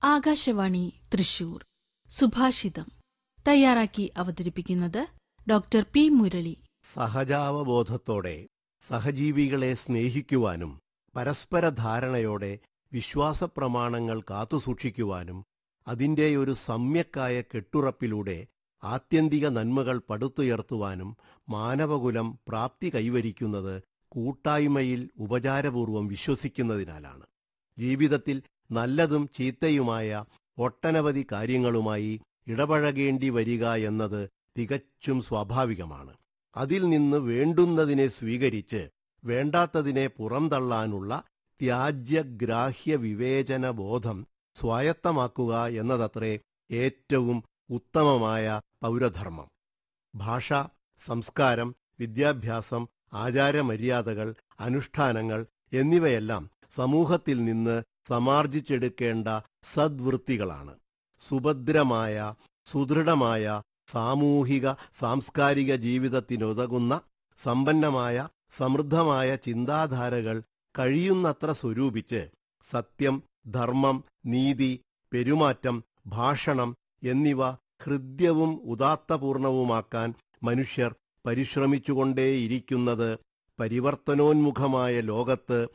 ആകാശവാണി തൃശൂർ സുഭാഷിതം തയ്യാറാക്കി അവതരിപ്പിക്കുന്നത് ഡോക്ടർ പി മുരളി സഹജാവബോധത്തോടെ സഹജീവികളെ സ്നേഹിക്കുവാനും പരസ്പര ധാരണയോടെ വിശ്വാസപ്രമാണങ്ങൾ കാത്തുസൂക്ഷിക്കുവാനും അതിന്റെ ഒരു സമ്യക്കായ കെട്ടുറപ്പിലൂടെ ആത്യന്തിക നന്മകൾ പടുത്തുയർത്തുവാനും മാനവകുലം പ്രാപ്തി കൈവരിക്കുന്നത് കൂട്ടായ്മയിൽ ഉപചാരപൂർവം വിശ്വസിക്കുന്നതിനാലാണ് ജീവിതത്തിൽ നല്ലതും ചീത്തയുമായ ഒട്ടനവധി കാര്യങ്ങളുമായി ഇടപഴകേണ്ടി വരിക എന്നത് തികച്ചും സ്വാഭാവികമാണ് അതിൽ നിന്ന് വേണ്ടുന്നതിനെ സ്വീകരിച്ച് വേണ്ടാത്തതിനെ പുറംതള്ളാനുള്ള ത്യാജ്യഗ്രാഹ്യ വിവേചന ബോധം സ്വായത്തമാക്കുക എന്നതത്രേ ഏറ്റവും ഉത്തമമായ പൗരധർമ്മം ഭാഷ സംസ്കാരം വിദ്യാഭ്യാസം ആചാരമര്യാദകൾ അനുഷ്ഠാനങ്ങൾ എന്നിവയെല്ലാം സമൂഹത്തിൽ നിന്ന് സമാർജിച്ചെടുക്കേണ്ട സദ്വൃത്തികളാണ് സുഭദ്രമായ സുദൃഢമായ സാമൂഹിക സാംസ്കാരിക ജീവിതത്തിനുതകുന്ന സമ്പന്നമായ സമൃദ്ധമായ ചിന്താധാരകൾ കഴിയുന്നത്ര സ്വരൂപിച്ച് സത്യം ധർമ്മം നീതി പെരുമാറ്റം ഭാഷണം എന്നിവ ഹൃദ്യവും ഉദാത്തപൂർണവുമാക്കാൻ മനുഷ്യർ പരിശ്രമിച്ചുകൊണ്ടേയിരിക്കുന്നത് പരിവർത്തനോന്മുഖമായ ലോകത്ത്